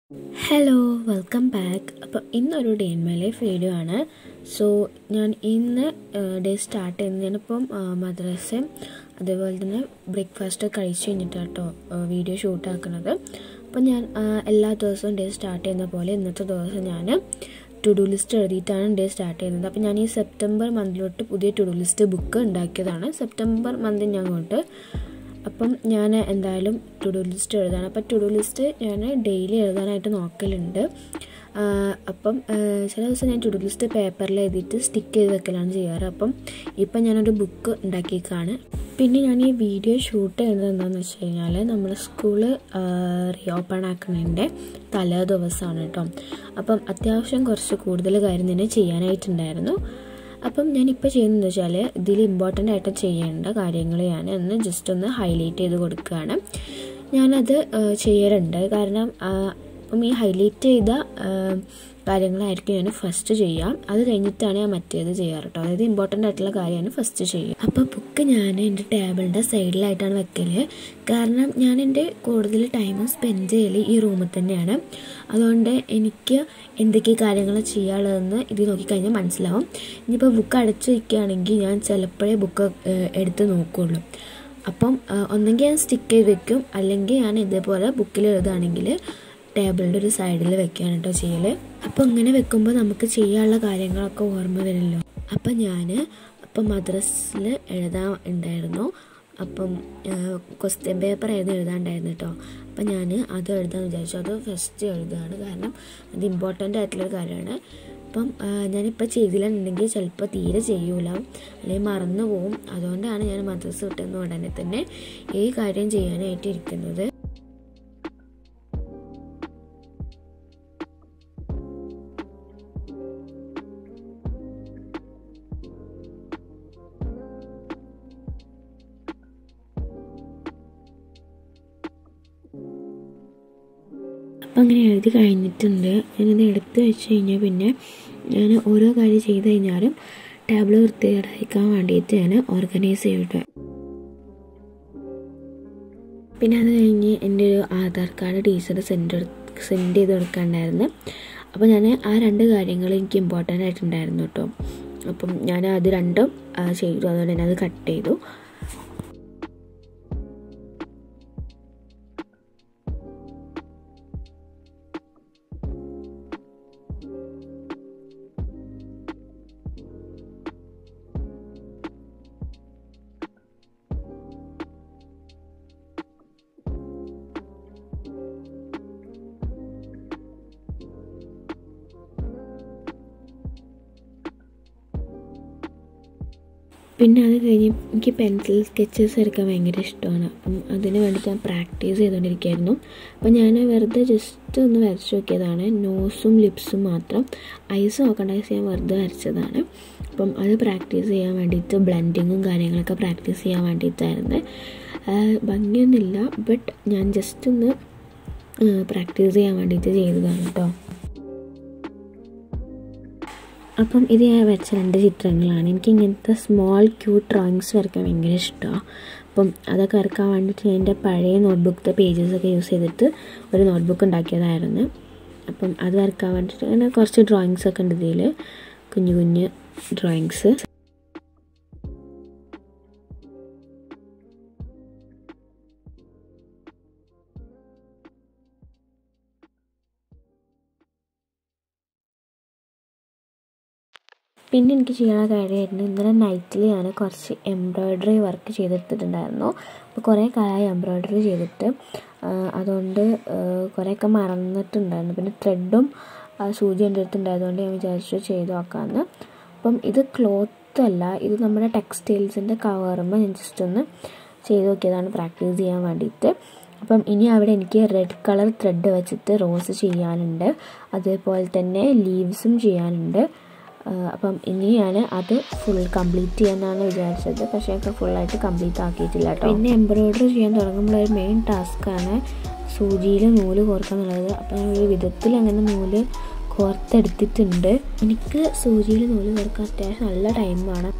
hello welcome back അപ്പോൾ ഇന്നൊരു day in my life video ആണ് സോ ഞാൻ ഇന്ന് ഡേ സ്റ്റാർട്ട് ചെയ്യുന്നത് ഞാനിപ്പം മദ്രസയും അതേപോലെ തന്നെ ബ്രേക്ക്ഫാസ്റ്റ് കഴിച്ച് കഴിഞ്ഞിട്ടാണ് കേട്ടോ വീഡിയോ ഷൂട്ട് ആക്കുന്നത് അപ്പം ഞാൻ എല്ലാ ദിവസവും ഡേ സ്റ്റാർട്ട് ചെയ്യുന്ന പോലെ ഇന്നത്തെ ദിവസം ഞാൻ ടു ഡു ലിസ്റ്റ് എഴുതിയിട്ടാണ് ഡേ സ്റ്റാർട്ട് ചെയ്യുന്നത് അപ്പം ഞാൻ ഈ സെപ്റ്റംബർ മന്തിലോട്ട് പുതിയ ടു ഡു ലിസ്റ്റ് ബുക്ക് ഉണ്ടാക്കിയതാണ് സെപ്റ്റംബർ മന്തിൽ ഞാൻ അങ്ങോട്ട് അപ്പം ഞാൻ എന്തായാലും ടു ഡു ലിസ്റ്റ് എഴുതാണ് അപ്പം ടു ഡു ലിസ്റ്റ് ഞാൻ ഡെയിലി എഴുതാനായിട്ട് നോക്കലുണ്ട് അപ്പം ചില ദിവസം ഞാൻ ടു ഡു ലിസ്റ്റ് പേപ്പറിൽ എഴുതിയിട്ട് സ്റ്റിക്ക് ചെയ്ത് വെക്കലാണ് ചെയ്യാറ് അപ്പം ഇപ്പം ഞാനൊരു ബുക്ക് ഉണ്ടാക്കിയേക്കാണ് പിന്നെ ഞാൻ ഈ വീഡിയോ ഷൂട്ട് ചെയ്യുന്നത് എന്താണെന്ന് വെച്ച് കഴിഞ്ഞാൽ നമ്മുടെ സ്കൂള് റീ ഓപ്പൺ ആക്കുന്നതിൻ്റെ തലേ ദിവസമാണ് കേട്ടോ അപ്പം അത്യാവശ്യം കുറച്ച് കൂടുതൽ കാര്യം തന്നെ ചെയ്യാനായിട്ടുണ്ടായിരുന്നു അപ്പം ഞാനിപ്പോൾ ചെയ്യുന്നത് വെച്ചാൽ ഇതിൽ ഇമ്പോർട്ടൻ്റ് ആയിട്ട് ചെയ്യേണ്ട കാര്യങ്ങൾ ഞാൻ ഒന്ന് ജസ്റ്റ് ഒന്ന് ഹൈലൈറ്റ് ചെയ്ത് കൊടുക്കുകയാണ് ഞാനത് ചെയ്യാറുണ്ട് കാരണം അപ്പം ഈ ഹൈലൈറ്റ് ചെയ്ത കാര്യങ്ങളായിരിക്കും ഞാൻ ഫസ്റ്റ് ചെയ്യാം അത് കഴിഞ്ഞിട്ടാണ് ഞാൻ മറ്റേത് ചെയ്യാറ് കേട്ടോ അതായത് ഇമ്പോർട്ടൻ്റ് ആയിട്ടുള്ള കാര്യമാണ് ഫസ്റ്റ് ചെയ്യുക അപ്പോൾ ബുക്ക് ഞാൻ എൻ്റെ ടേബിളിൻ്റെ സൈഡിലായിട്ടാണ് വെക്കല് കാരണം ഞാൻ എൻ്റെ കൂടുതൽ ടൈം സ്പെൻഡ് ചെയ്യൽ ഈ റൂമിൽ തന്നെയാണ് അതുകൊണ്ട് എനിക്ക് എന്തൊക്കെ കാര്യങ്ങൾ ചെയ്യാനുള്ളതെന്ന് ഇത് നോക്കിക്കഴിഞ്ഞാൽ മനസ്സിലാവും ഇനിയിപ്പോൾ ബുക്ക് അടച്ചു വയ്ക്കുകയാണെങ്കിൽ ഞാൻ ചിലപ്പോഴേ ബുക്ക് എടുത്ത് നോക്കുകയുള്ളൂ അപ്പം ഒന്നെങ്കിൽ ഞാൻ സ്റ്റിക്ക് ചെയ്ത് വെക്കും അല്ലെങ്കിൽ ഞാൻ ഇതേപോലെ ബുക്കിൽ എഴുതുകയാണെങ്കിൽ ടേബിളിൻ്റെ ഒരു സൈഡിൽ വെക്കുകയാണ് കേട്ടോ ചെയ്യൽ അപ്പോൾ ഇങ്ങനെ വെക്കുമ്പോൾ നമുക്ക് ചെയ്യാനുള്ള കാര്യങ്ങളൊക്കെ ഓർമ്മ വരില്ലോ അപ്പം ഞാൻ അപ്പം മദ്രസിൽ എഴുതാൻ ഉണ്ടായിരുന്നു അപ്പം ക്വസ്റ്റ്യൻ പേപ്പർ ആയിരുന്നു എഴുതാണ്ടായിരുന്നു കേട്ടോ അപ്പം ഞാൻ അത് എഴുതാമെന്ന് വിചാരിച്ചു അത് ഫസ്റ്റ് എഴുതുകയാണ് കാരണം അത് ഇമ്പോർട്ടൻ്റ് ആയിട്ടുള്ളൊരു കാര്യമാണ് അപ്പം ഞാനിപ്പോൾ ചെയ്തില്ലെന്നുണ്ടെങ്കിൽ ചിലപ്പോൾ തീരെ ചെയ്യൂല അല്ലെങ്കിൽ മറന്നു പോവും അതുകൊണ്ടാണ് ഞാൻ മദ്രസ് വിട്ടുന്ന ഉടനെ തന്നെ ഈ കാര്യം ചെയ്യാനായിട്ട് ഇരിക്കുന്നത് അപ്പം അങ്ങനെ എഴുതി കഴിഞ്ഞിട്ടുണ്ട് ഞാനത് എടുത്ത് വെച്ച് കഴിഞ്ഞാൽ പിന്നെ ഞാൻ ഓരോ കാര്യം ചെയ്ത് കഴിഞ്ഞാലും ടാബ്ലോ വൃത്തികേടായിരിക്കാൻ വേണ്ടിയിട്ട് ഞാൻ ഓർഗനൈസ് ചെയ്തിട്ട് പിന്നെ അത് കഴിഞ്ഞ് എൻ്റെ ഒരു Aadhaar card teacher send send ചെയ്ത് കൊടുക്കാണ്ടായിരുന്നു അപ്പോൾ ഞാൻ ആ രണ്ട് കാര്യങ്ങൾ എനിക്ക് ഇമ്പോർട്ടൻ്റ് ആയിട്ടുണ്ടായിരുന്നു കേട്ടോ അപ്പം ഞാൻ അത് രണ്ടും ചെയ്തു അതുകൊണ്ട് തന്നെ അത് കട്ട് ചെയ്തു പിന്നെ അത് കഴിഞ്ഞ് എനിക്ക് പെൻസിൽ സ്കെച്ചസ് എടുക്കാൻ ഭയങ്കര ഇഷ്ടമാണ് അപ്പം അതിന് വേണ്ടിയിട്ട് ഞാൻ പ്രാക്ടീസ് ചെയ്തുകൊണ്ടിരിക്കുകയായിരുന്നു അപ്പം ഞാൻ വെറുതെ ജസ്റ്റ് ഒന്ന് വരച്ച് നോക്കിയതാണ് നോസും ലിപ്സും മാത്രം ഐസ് നോക്കേണ്ട ഐസ് ഞാൻ വെറുതെ വരച്ചതാണ് അപ്പം അത് പ്രാക്ടീസ് ചെയ്യാൻ വേണ്ടിയിട്ട് ബ്ലെൻഡിങ്ങും കാര്യങ്ങളൊക്കെ പ്രാക്ടീസ് ചെയ്യാൻ വേണ്ടിയിട്ടായിരുന്നു ഭംഗിയൊന്നുമില്ല ബട്ട് ഞാൻ ജസ്റ്റ് ഒന്ന് പ്രാക്ടീസ് ചെയ്യാൻ വേണ്ടിയിട്ട് ചെയ്തതാണ് കേട്ടോ അപ്പം ഇത് ഞാൻ വരച്ച രണ്ട് ചിത്രങ്ങളാണ് എനിക്ക് ഇങ്ങനത്തെ സ്മോൾ ക്യൂട്ട് ഡ്രോയിങ്സ് വരയ്ക്കാൻ ഭയങ്കര ഇഷ്ടമാണ് അപ്പം അതൊക്കെ വരക്കാൻ വേണ്ടിയിട്ട് ഞാൻ എൻ്റെ പഴയ നോട്ട്ബുക്കിൻ്റെ പേജസൊക്കെ യൂസ് ചെയ്തിട്ട് ഒരു നോട്ട്ബുക്ക് ഉണ്ടാക്കിയതായിരുന്നു അപ്പം അത് വരക്കാൻ വേണ്ടിയിട്ട് അങ്ങനെ കുറച്ച് ഡ്രോയിങ്സ് ഒക്കെ ഉണ്ട് ഇതിൽ കുഞ്ഞു കുഞ്ഞ് ഡ്രോയിങ്സ് പിന്നെ എനിക്ക് ചെയ്യാനുള്ള കാര്യമായിരുന്നു ഇന്നലെ നൈറ്റിൽ ഞാൻ കുറച്ച് എംബ്രോയ്ഡറി വർക്ക് ചെയ്തെടുത്തിട്ടുണ്ടായിരുന്നു അപ്പോൾ കുറേ കാലമായി എംബ്രോയ്ഡറി ചെയ്തിട്ട് അതുകൊണ്ട് കുറേയൊക്കെ മറന്നിട്ടുണ്ടായിരുന്നു പിന്നെ ത്രെഡും സൂചി എൻ്റെ അടുത്തുണ്ടായതുകൊണ്ട് ഞാൻ വിചാരിച്ചു ചെയ്ത് നോക്കാമെന്ന് അപ്പം ഇത് ക്ലോത്ത് അല്ല ഇത് നമ്മുടെ ടെക്സ്റ്റൈൽസിൻ്റെ കവറുമ്പോൾ ഞാൻ ജസ്റ്റ് ഒന്ന് ചെയ്ത് നോക്കിയതാണ് പ്രാക്ടീസ് ചെയ്യാൻ വേണ്ടിയിട്ട് അപ്പം ഇനി അവിടെ എനിക്ക് റെഡ് കളർ ത്രെഡ് വെച്ചിട്ട് റോസ് ചെയ്യാനുണ്ട് അതേപോലെ തന്നെ ലീവ്സും ചെയ്യാനുണ്ട് അപ്പം ഇനി ഞാൻ അത് ഫുൾ കംപ്ലീറ്റ് ചെയ്യാനാണ് വിചാരിച്ചത് പക്ഷേ എനിക്ക് ഫുള്ളായിട്ട് കംപ്ലീറ്റ് ആക്കിയിട്ടില്ല കേട്ടോ പിന്നെ എംബ്രോയ്ഡറി ചെയ്യാൻ തുടങ്ങുമ്പോൾ ഒരു മെയിൻ ടാസ്ക്കാണ് സൂചിയിൽ നൂല് കോർക്കുക എന്നുള്ളത് അപ്പം ഞാൻ ഒരു വിധത്തിൽ അങ്ങനെ നൂല് കോർത്തെടുത്തിട്ടുണ്ട് എനിക്ക് സൂചിയിൽ നൂല് കോർക്കാൻ അത്യാവശ്യം നല്ല ടൈം വേണം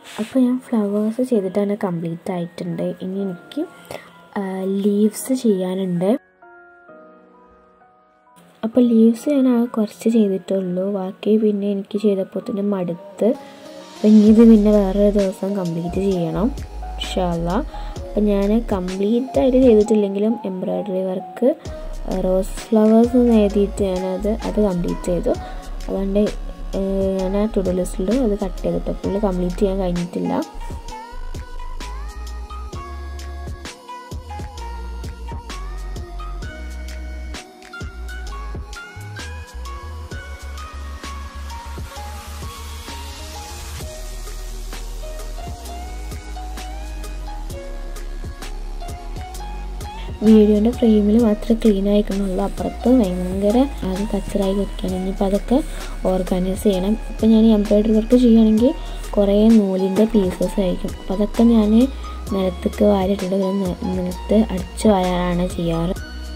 അപ്പോൾ ഞാൻ ഫ്ലവേഴ്സ് ചെയ്തിട്ടാണ് കംപ്ലീറ്റ് ആയിട്ടുണ്ട് ഇനി എനിക്ക് ലീവ്സ് ചെയ്യാനുണ്ട് അപ്പോൾ ലീവ്സ് ഞാൻ ആ കുറച്ച് ചെയ്തിട്ടുള്ളൂ ബാക്കി പിന്നെ എനിക്ക് ചെയ്തപ്പോൾ തന്നെ മടുത്ത് അപ്പം ഇനി ഇത് പിന്നെ വേറൊരു ദിവസം കംപ്ലീറ്റ് ചെയ്യണം ഇൻഷാല്ല അപ്പം ഞാൻ കംപ്ലീറ്റ് ആയിട്ട് ചെയ്തിട്ടില്ലെങ്കിലും എംബ്രോയ്ഡറി വർക്ക് റോസ് ഫ്ലവേഴ്സ് എന്ന് എഴുതിയിട്ട് ഞാനത് അത് കംപ്ലീറ്റ് ചെയ്തു അതുകൊണ്ട് ഞാൻ ആ ടുഡോ ലിസ്റ്റിൽ അത് കട്ട് ചെയ്തിട്ട് ഫുള്ള് കംപ്ലീറ്റ് ചെയ്യാൻ കഴിഞ്ഞിട്ടില്ല വീഡിയോൻ്റെ ഫ്രെയിമിൽ മാത്രമേ ക്ലീൻ ആയിക്കണുള്ളൂ അപ്പുറത്ത് ഭയങ്കര ആകെ കച്ചറായി വെക്കുകയാണ് ഇനിയിപ്പോൾ അതൊക്കെ ഓർഗനൈസ് ചെയ്യണം ഇപ്പം ഞാൻ എംബ്രോയ്ഡറി വർക്ക് ചെയ്യുകയാണെങ്കിൽ കുറേ നൂലിൻ്റെ പീസസ് ആയിരിക്കും അപ്പോൾ അതൊക്കെ ഞാൻ നിലത്തേക്ക് വാരിട്ടിട്ട് നിലത്ത് അടിച്ചു വാരാനാണ് ചെയ്യാറ്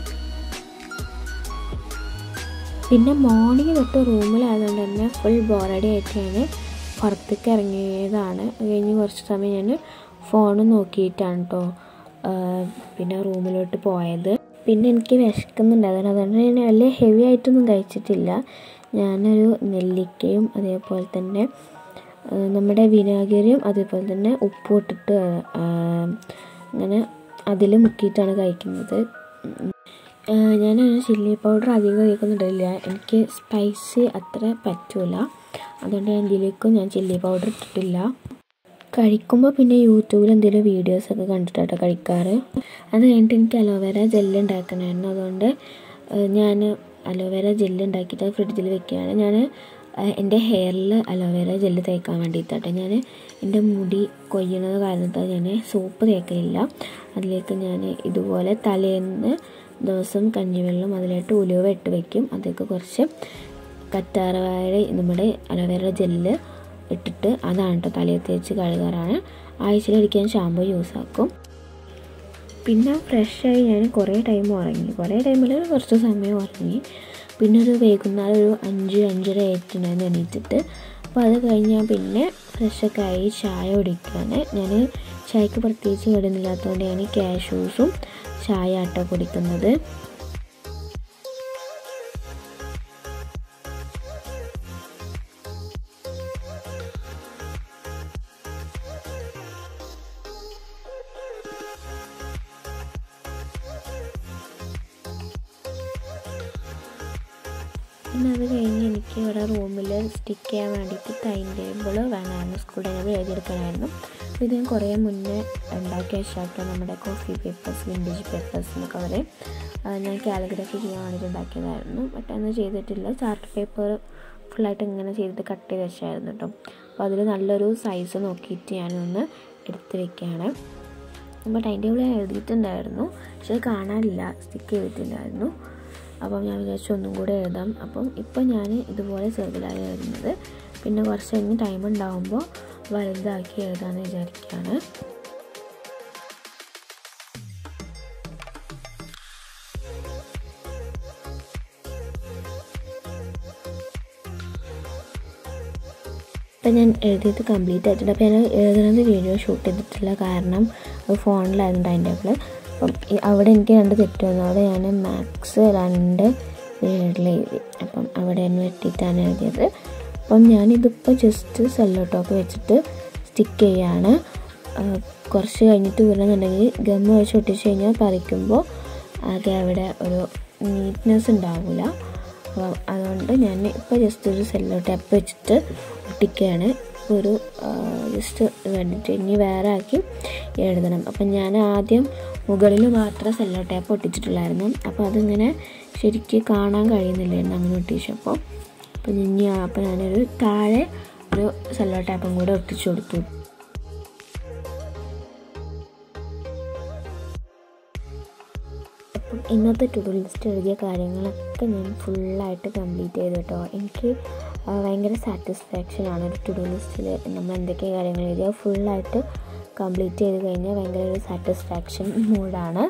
പിന്നെ മോർണിംഗ് തൊട്ട് റൂമിലായതുകൊണ്ട് തന്നെ ഫുൾ ബോറടി ആയിട്ട് ഞാൻ പുറത്തേക്ക് ഇറങ്ങിയതാണ് അത് കഴിഞ്ഞ് കുറച്ച് സമയം ഞാൻ ഫോൺ നോക്കിയിട്ടാണ് കേട്ടോ പിന്നെ റൂമിലോട്ട് പോയത് പിന്നെ എനിക്ക് വിശക്കുന്നുണ്ടായിരുന്നു അതുകൊണ്ട് ഞാൻ വലിയ ഹെവി ആയിട്ടൊന്നും കഴിച്ചിട്ടില്ല ഞാനൊരു നെല്ലിക്കയും അതേപോലെ തന്നെ നമ്മുടെ വിനാഗിരിയും അതേപോലെ തന്നെ ഉപ്പും ഇട്ടിട്ട് അങ്ങനെ അതിൽ മുക്കിയിട്ടാണ് കഴിക്കുന്നത് ഞാൻ ചില്ലി പൗഡർ അധികം കഴിക്കുന്നുണ്ടില്ല എനിക്ക് സ്പൈസി അത്ര പറ്റൂല അതുകൊണ്ട് ഞാൻ ഇതിലേക്കും ഞാൻ ചില്ലി പൗഡർ ഇട്ടിട്ടില്ല കഴിക്കുമ്പോൾ പിന്നെ യൂട്യൂബിൽ എന്തെങ്കിലും വീഡിയോസൊക്കെ കണ്ടിട്ടാട്ടോ കഴിക്കാറ് അത് കഴിഞ്ഞിട്ട് എനിക്ക് അലോവേര ജെല്ല് ഉണ്ടാക്കണമായിരുന്നു അതുകൊണ്ട് ഞാൻ അലോവേര ജെല്ല് ഉണ്ടാക്കിയിട്ട് ഫ്രിഡ്ജിൽ വെക്കുകയാണ് ഞാൻ എൻ്റെ ഹെയറിൽ അലോവേര ജെല്ല് തേക്കാൻ വേണ്ടിയിട്ടാട്ടെ ഞാൻ എൻ്റെ മുടി കൊയ്യണത് കാരണത്താൽ ഞാൻ സോപ്പ് തേക്കലില്ല അതിലേക്ക് ഞാൻ ഇതുപോലെ തലേന്ന് ദിവസം കഞ്ഞിവെള്ളം അതിലായിട്ട് ഉലുവ ഇട്ട് വയ്ക്കും അതിലേക്ക് കുറച്ച് കറ്റാറവാഴ നമ്മുടെ അലോവേര ജെല്ല് ഇട്ടിട്ട് അതാണ് കേട്ടോ തലയിൽ തേച്ച് കഴുകാറാണ് ആഴ്ചയിലൊരിക്കൽ ഷാമ്പു യൂസ് ആക്കും പിന്നെ ഫ്രഷായി ഞാൻ കുറേ ടൈം ഉറങ്ങി കുറേ ടൈമിൽ കുറച്ച് സമയം ഉറങ്ങി പിന്നെ ഒരു വൈകുന്നേരം ഒരു അഞ്ച് അഞ്ചര ആയിട്ടുണ്ടായിരുന്നു എണീറ്റിട്ട് അപ്പോൾ അത് കഴിഞ്ഞാൽ പിന്നെ ഫ്രഷൊക്കെ ആയി ചായ കുടിക്കുകയാണ് ഞാൻ ചായക്ക് പ്രത്യേകിച്ച് കടുന്നില്ലാത്തതുകൊണ്ട് ഞാൻ ക്യാഷ്യൂസും ചായ ആട്ടോ കുടിക്കുന്നത് പിന്നെ അത് കഴിഞ്ഞ് എനിക്ക് ഇവിടെ റൂമിൽ സ്റ്റിക്ക് ചെയ്യാൻ വേണ്ടിയിട്ട് ടൈം ടേബിൾ വേണമായിരുന്നു സ്കൂൾ ടൈം ടേബിൾ എഴുതിയെടുക്കണമായിരുന്നു ഇത് ഞാൻ കുറേ മുന്നേ ഉണ്ടാക്കിയ ശേഷം നമ്മുടെ കോഫി പേപ്പേഴ്സ് വിൻറ്റേജ് പേപ്പേഴ്സ് എന്നൊക്കെ പറയും ഞാൻ കാലിഗ്രഫി ചെയ്യാൻ വേണ്ടിയിട്ട് ഉണ്ടാക്കിയതായിരുന്നു ബട്ട് അന്ന് ചെയ്തിട്ടില്ല ചാർട്ട് പേപ്പർ ഫുള്ളായിട്ട് ഇങ്ങനെ ചെയ്തിട്ട് കട്ട് ചെയ്ത് വെച്ചായിരുന്നു കേട്ടോ അപ്പോൾ അതിൽ നല്ലൊരു സൈസ് നോക്കിയിട്ട് ഞാനൊന്ന് എടുത്ത് വെക്കുകയാണ് അപ്പോൾ ടൈം ടേബിൾ എഴുതിയിട്ടുണ്ടായിരുന്നു പക്ഷേ കാണാനില്ല സ്റ്റിക്ക് ചെയ്തിട്ടില്ലായിരുന്നു അപ്പം ഞാൻ വിചാരിച്ചു ഒന്നും കൂടെ എഴുതാം അപ്പം ഇപ്പം ഞാൻ ഇതുപോലെ ചെറുതായി എഴുതുന്നത് പിന്നെ കുറച്ച് കഴിഞ്ഞ് ടൈം ഉണ്ടാകുമ്പോൾ വലുതാക്കി എഴുതാമെന്ന് വിചാരിക്കുകയാണ് ഇപ്പം ഞാൻ എഴുതിയത് കംപ്ലീറ്റ് ആയിട്ടുണ്ട് അപ്പോൾ ഞാൻ എഴുതുന്നത് വീഡിയോ ഷൂട്ട് ചെയ്തിട്ടില്ല കാരണം അത് ഫോണിലായിരുന്നു ടൈം ടേബിൾ അപ്പം അവിടെ എനിക്ക് രണ്ട് തെറ്റ് വന്നു അവിടെ ഞാൻ മാത്സ് രണ്ട് പീരീഡിൽ എഴുതി അപ്പം അവിടെ നിന്ന് വെട്ടിയിട്ടാണ് എഴുതിയത് അപ്പം ഞാനിതിപ്പോൾ ജസ്റ്റ് സെല്ലോ ടോപ്പ് വെച്ചിട്ട് സ്റ്റിക്ക് ചെയ്യാണ് കുറച്ച് കഴിഞ്ഞിട്ട് വീണെന്നുണ്ടെങ്കിൽ ഗമ്മ് വെച്ച് ഒട്ടിച്ച് കഴിഞ്ഞാൽ പറിക്കുമ്പോൾ ആകെ അവിടെ ഒരു നീറ്റ്നെസ് ഉണ്ടാവില്ല അപ്പോൾ അതുകൊണ്ട് ഞാൻ ഇപ്പോൾ ജസ്റ്റ് ഒരു സെല്ലോ ടാപ്പ് വെച്ചിട്ട് ഒട്ടിക്കുകയാണ് ഒരു ജസ്റ്റ് വേണ്ടിയിട്ട് ഇനി വേറെ ആക്കി എഴുതണം അപ്പം ഞാൻ ആദ്യം മുകളിൽ മാത്രം സെല്ലോ ടാപ്പ് ഒട്ടിച്ചിട്ടുള്ളായിരുന്നു അപ്പോൾ അതിങ്ങനെ ശരിക്ക് കാണാൻ കഴിയുന്നില്ലായിരുന്നു അങ്ങനെ ഒട്ടിച്ചപ്പോൾ അപ്പം ഇനി അപ്പോൾ ഞാനൊരു താഴെ ഒരു സെല്ലോ ടാപ്പും കൂടെ ഒട്ടിച്ചു കൊടുത്തു അപ്പം ഇന്നത്തെ ടു ലിസ്റ്റ് എഴുതിയ കാര്യങ്ങളൊക്കെ ഞാൻ ഫുള്ളായിട്ട് കംപ്ലീറ്റ് ചെയ്തു കേട്ടോ എനിക്ക് ഭയങ്കര സാറ്റിസ്ഫാക്ഷൻ ആണ് ഒരു ടു ഡു ലിസ്റ്റിൽ നമ്മൾ എന്തൊക്കെ കാര്യങ്ങൾ എഴുതിയോ ഫുള്ളായിട്ട് കംപ്ലീറ്റ് ചെയ്ത് കഴിഞ്ഞാൽ ഭയങ്കര ഒരു സാറ്റിസ്ഫാക്ഷൻ മൂഡാണ്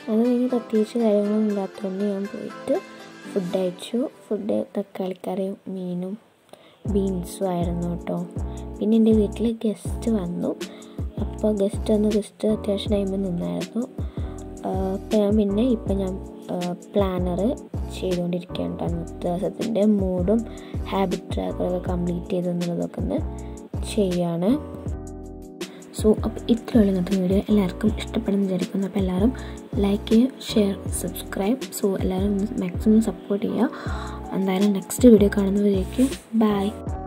അത് കഴിഞ്ഞ് പ്രത്യേകിച്ച് കാര്യങ്ങളൊന്നും ഇല്ലാത്തതുകൊണ്ട് ഞാൻ പോയിട്ട് ഫുഡ് അയച്ചു ഫുഡ് തക്കാളിക്കറിയും മീനും ബീൻസും ആയിരുന്നു കേട്ടോ പിന്നെ എൻ്റെ വീട്ടിൽ ഗസ്റ്റ് വന്നു അപ്പോൾ ഗസ്റ്റ് വന്ന് ഗസ്റ്റ് അത്യാവശ്യം ടൈമിൽ നിന്നായിരുന്നു അപ്പോൾ ഞാൻ പിന്നെ ഇപ്പം ഞാൻ പ്ലാനർ ചെയ്തുകൊണ്ടിരിക്കുകയാണ് കേട്ടോ അന്നത്തെ ദിവസത്തിൻ്റെ മൂഡും ഹാബിറ്റ് ട്രാക്കറൊക്കെ കംപ്ലീറ്റ് ചെയ്തെന്നുള്ളതൊക്കെ ഒന്ന് ചെയ്യാണ് സോ അപ്പോൾ ഇത്രയുള്ള ഇന്നത്തെ വീഡിയോ എല്ലാവർക്കും ഇഷ്ടപ്പെടുന്ന വിചാരിക്കുന്നു അപ്പോൾ എല്ലാവരും ലൈക്ക് ചെയ്യുക ഷെയർ സബ്സ്ക്രൈബ് സോ എല്ലാവരും മാക്സിമം സപ്പോർട്ട് ചെയ്യുക എന്തായാലും നെക്സ്റ്റ് വീഡിയോ കാണുന്നവരേക്കും ബൈ